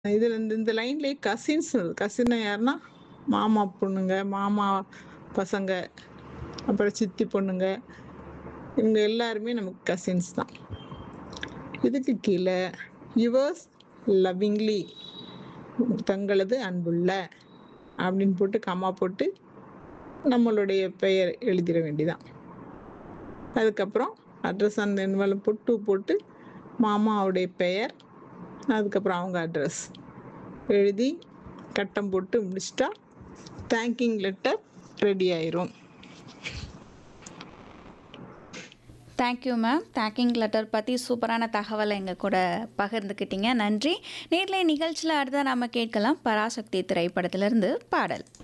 இதுல இந்த இந்த லைன்லயே கசின்ஸ் கசின் யாருன்னா மாமா பொண்ணுங்க மாமா பசங்க அப்புறம் சித்தி பொண்ணுங்க இவங்க எல்லாருமே நமக்கு கசின்ஸ் தான் இதுக்கு கீழே யுவர்ஸ் லவ்விங்லி தங்களது அன்புள்ள அப்படின்னு போட்டு கம்மா போட்டு நம்மளுடைய பெயர் எழுதிட வேண்டியதான் அதுக்கப்புறம் அட்ரஸ் அந்த என்வலம் பொட்டு போட்டு மாமாவுடைய பெயர் அதுக்கப்புறம் அவங்க அட்ரஸ் எழுதி கட்டம் போட்டு முடிச்சிட்டா தேங்கிங் லெட்டர் ரெடி ஆயிரும் தேங்க்யூ மேம் தேங்கிங் லெட்டர் பற்றி சூப்பரான தகவலை எங்கள் கூட பகிர்ந்துக்கிட்டீங்க நன்றி நேரில் நிகழ்ச்சியில் அடுத்த நம்ம கேட்கலாம் பராசக்தி திரைப்படத்திலிருந்து பாடல்